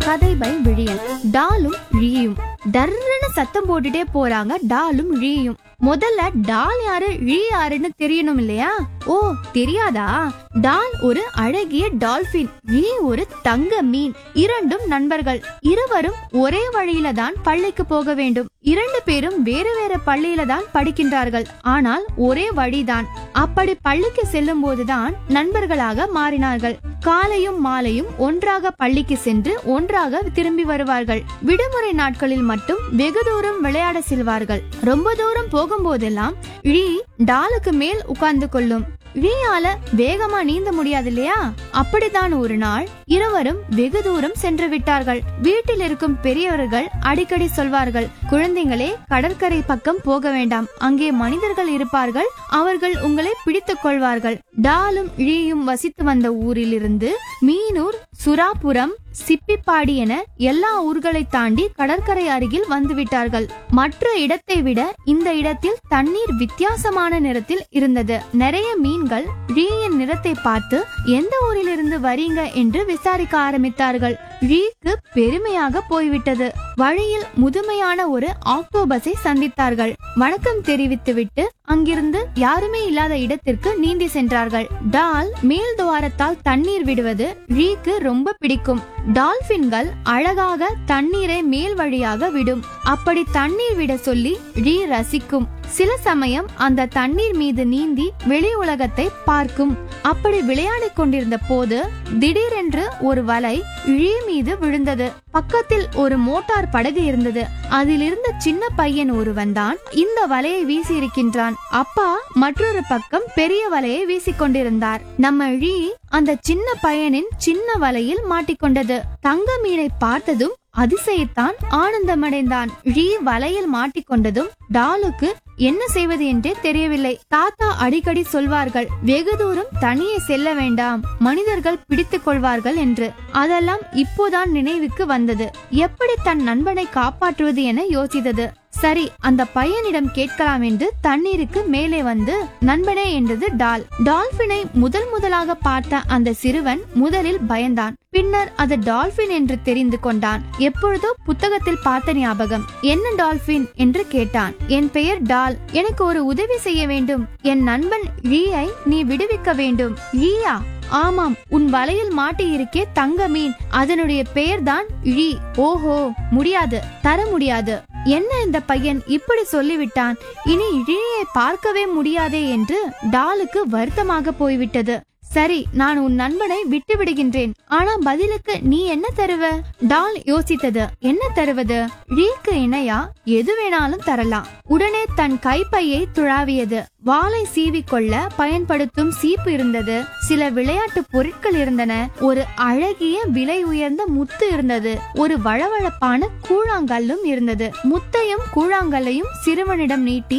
கதை பை விழியன் டாலும் ழீயும் டர்ன்னு சத்தம் போட்டுட்டே போறாங்க டாலும் ழீயும் முதல்ல டால் யாரு ழீ யாருன்னு தெரியணும் இல்லையா ஓ தெரியாதா டால் ஒரு அழகிய டால்பின் ழீ ஒரு தங்க மீன் இரண்டும் நண்பர்கள் இருவரும் ஒரே வழியில தான் பள்ளிக்கு போக வேண்டும் இரண்டு பேரும் வேறு வேறு பள்ளியில தான் படிக்கின்றார்கள் ஆனால் ஒரே வழிதான் அப்படி பள்ளிக்கு செல்லும் போதுதான் நண்பர்களாக மாறினார்கள் காலையும் மாலையும் ஒன்றாக பள்ளிக்கு சென்று ஒன்றாக திரும்பி வருவார்கள் விடுமுறை நாட்களில் மட்டும் வெகு தூரம் விளையாட செல்வார்கள் ரொம்ப தூரம் போகும்போதெல்லாம் ழீ டாலுக்கு மேல் உட்கார்ந்து கொள்ளும் ழீயால வேகமா நீந்த முடியாது இல்லையா அப்படித்தான் ஒரு நாள் இருவரும் வெகு தூரம் சென்று விட்டார்கள் வீட்டில் இருக்கும் பெரியவர்கள் அடிக்கடி சொல்வார்கள் குழந்தைகளே கடற்கரை பக்கம் போக வேண்டாம் அங்கே மனிதர்கள் இருப்பார்கள் அவர்கள் உங்களை பிடித்துக் கொள்வார்கள் டாலும் ழீயும் வசித்து வந்த ஊரில் இருந்து மீனூர் சுராபுரம் சிப்பிப்பாடி என எல்லா ஊர்களை தாண்டி கடற்கரை அருகில் வந்துவிட்டார்கள் மற்ற இடத்தை விட இந்த இடத்தில் தண்ணீர் வித்தியாசமான நிறத்தில் இருந்தது நிறைய மீன்கள் ழீயின் நிறத்தை பார்த்து எந்த ஊரிலிருந்து வரீங்க என்று விசாரிக்க ஆரம்பித்தார்கள் ழீக்கு பெருமையாக போய்விட்டது வழியில் முதுமையான ஒரு ஆக்டோபஸை சந்தித்தார்கள் வணக்கம் தெரிவித்துவிட்டு அங்கிருந்து யாருமே இல்லாத இடத்திற்கு நீந்தி சென்றார்கள் டால் மேல் துவாரத்தால் தண்ணீர் விடுவது ழீக்கு ரொம்ப பிடிக்கும் டால்பின்கள் அழகாக தண்ணீரை மேல் வழியாக விடும் அப்படி தண்ணீர் விட சொல்லி ழீ ரசிக்கும் சில சமயம் அந்த தண்ணீர் மீது நீந்தி வெளி உலகத்தை பார்க்கும் அப்படி விளையாடிக் கொண்டிருந்த போது திடீரென்று ஒரு வலை ழீ மீது விழுந்தது பக்கத்தில் ஒரு மோட்டார் படகு இருந்தது அதில் இருந்த சின்ன பையன் ஒருவன் தான் இந்த வலையை வீசி இருக்கின்றான் அப்பா மற்றொரு பக்கம் பெரிய வலையை வீசிக்கொண்டிருந்தார் நம்ம ழீ அந்த சின்ன பையனின் சின்ன வலையில் மாட்டிக்கொண்டது தங்க மீனை பார்த்ததும் அதிசயித்தான் ஆனந்தமடைந்தான் ழீ வலையில் மாட்டிக்கொண்டதும் டாலுக்கு என்ன செய்வது என்றே தெரியவில்லை தாத்தா அடிக்கடி சொல்வார்கள் வெகு தூரம் தனியே செல்ல வேண்டாம் மனிதர்கள் பிடித்துக் கொள்வார்கள் என்று அதெல்லாம் இப்போதான் நினைவுக்கு வந்தது எப்படி தன் நண்பனை காப்பாற்றுவது என யோசித்தது சரி அந்த பையனிடம் கேட்கலாம் என்று தண்ணீருக்கு மேலே வந்து நண்பனே என்றது டால் டால்பினை முதல் முதலாக பார்த்த அந்த சிறுவன் முதலில் பயந்தான் பின்னர் அது டால்பின் என்று தெரிந்து கொண்டான் எப்பொழுதோ புத்தகத்தில் பார்த்த ஞாபகம் என்ன டால்பின் என்று கேட்டான் என் பெயர் டால் எனக்கு ஒரு உதவி செய்ய வேண்டும் என் நண்பன் ழீயை நீ விடுவிக்க வேண்டும் ழீயா ஆமாம் உன் வலையில் மாட்டி இருக்கே தங்க மீன் அதனுடைய பெயர்தான் ழீ ஓஹோ முடியாது தர முடியாது என்ன இந்த பையன் இப்படி சொல்லிவிட்டான் இனி இழியை பார்க்கவே முடியாதே என்று டாலுக்கு வருத்தமாக போய்விட்டது சரி நான் உன் நண்பனை விட்டு விடுகின்றேன் ஆனா பதிலுக்கு நீ என்ன தருவ டால் யோசித்தது என்ன தருவது ழீக்கு இணையா எது வேணாலும் தரலாம் உடனே தன் கைப்பையை துழாவியது வாளை சீவிக்கொள்ள பயன்படுத்தும் சீப்பு இருந்தது சில விளையாட்டு பொருட்கள் இருந்தன ஒரு அழகிய விலை உயர்ந்த முத்து இருந்தது ஒரு வழவழப்பான கூழாங்கல்லும் இருந்தது முத்தையும் கூழாங்கல்லையும் சிறுவனிடம் நீட்டி